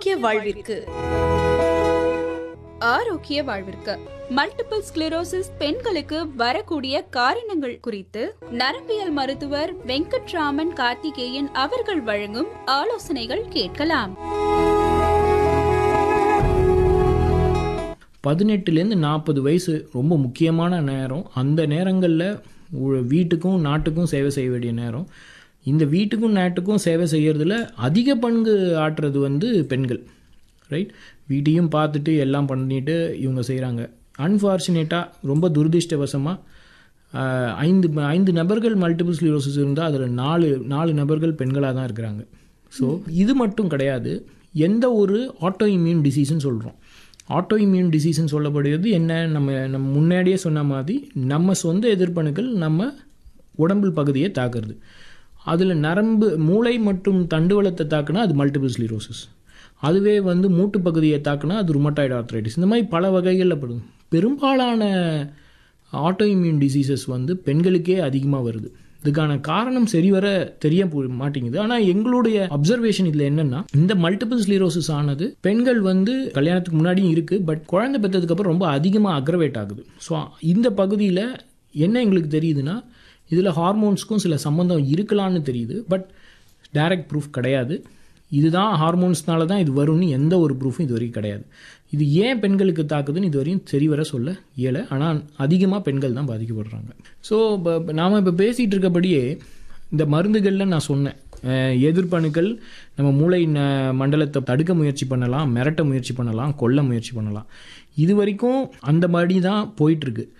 ஆரோக்கிய வாழ்விற்கு ஆரோக்கிய வாழ்விற்கு மல்டிபிள் ஸ்க்ளரோசிஸ் பெண்களுக்கு வரக்கூடிய காரணங்கள் குறித்து நரம்பியல் மருத்துவர் வெங்கட்ராமன் கார்த்திகேயன் அவர்கள் வழங்கும் ஆலோசனைகள் கேட்கலாம் பதினெட்டுலேருந்து நாற்பது வயசு ரொம்ப முக்கியமான நேரம் அந்த நேரங்களில் வீட்டுக்கும் நாட்டுக்கும் சேவை செய்ய வேண்டிய நேரம் இந்த வீட்டுக்கும் நாட்டுக்கும் சேவை செய்கிறதுல அதிக பங்கு ஆற்றுறது வந்து பெண்கள் ரைட் வீட்டையும் பார்த்துட்டு எல்லாம் பண்ணிட்டு இவங்க செய்கிறாங்க அன்ஃபார்ச்சுனேட்டாக ரொம்ப துரதிர்ஷ்டவசமாக ஐந்து ஐந்து நபர்கள் மல்டிபிள் ஸ்க்ளீரோசிஸ் இருந்தால் அதில் நாலு நாலு நபர்கள் பெண்களாக தான் இருக்கிறாங்க ஸோ இது மட்டும் கிடையாது எந்த ஒரு ஆட்டோ இம்யூன் டிசீஸ்னு சொல்கிறோம் ஆட்டோ இம்யூன் டிசீஸ்னு சொல்லப்படுகிறது என்ன நம்ம நம்ம முன்னாடியே சொன்ன மாதிரி நம்ம சொந்த எதிர்ப்பணுக்கள் நம்ம உடம்பு பகுதியை தாக்குறது அதில் நரம்பு மூளை மற்றும் தண்டுவளத்தை தாக்குனா அது மல்டிபிள் ஸ்லீரோசிஸ் அதுவே வந்து மூட்டு பகுதியை தாக்குனா அது ருமட்டாய்டு ஆர்த்ரைட்டிஸ் இந்த மாதிரி பல வகைகளில் படும் பெரும்பாலான ஆட்டோ இம்யூன் டிசீசஸ் வந்து பெண்களுக்கே அதிகமாக வருது இதுக்கான காரணம் சரிவர தெரிய போ- மாட்டேங்குது ஆனால் எங்களுடைய அப்சர்வேஷன் இதில் என்னன்னா இந்த மல்டிபிள் ஸ்லீரோசிஸ் ஆனது பெண்கள் வந்து கல்யாணத்துக்கு முன்னாடியும் இருக்குது பட் குழந்தை பெற்றதுக்கு அப்புறம் ரொம்ப அதிகமாக அக்ரவேட் ஆகுது ஸோ இந்த பகுதியில் என்ன எங்களுக்கு தெரியுதுன்னா இதில் ஹார்மோன்ஸ்க்கும் சில சம்மந்தம் இருக்கலாம்னு தெரியுது பட் டைரக்ட் ப்ரூஃப் கிடையாது இதுதான் ஹார்மோன்ஸ்னால தான் இது வரும்னு எந்த ஒரு ப்ரூஃபும் இது வரைக்கும் கிடையாது இது ஏன் பெண்களுக்கு தாக்குதுன்னு இது வரையும் சரிவர சொல்ல இயலை ஆனால் அதிகமாக பெண்கள் தான் பாதிக்கப்படுறாங்க ஸோ இப்போ நாம் இப்போ பேசிகிட்டு இருக்கபடியே இந்த மருந்துகளில் நான் சொன்னேன் அஹ், எதிர்ப்பணுக்கள் நம்ம மூளை ந- மண்டலத்தை தடுக்க முயற்சி பண்ணலாம் மிரட்ட முயற்சி பண்ணலாம் கொல்ல முயற்சி பண்ணலாம் இது வரைக்கும் அந்த மாதிரி தான் போயிட்டுருக்கு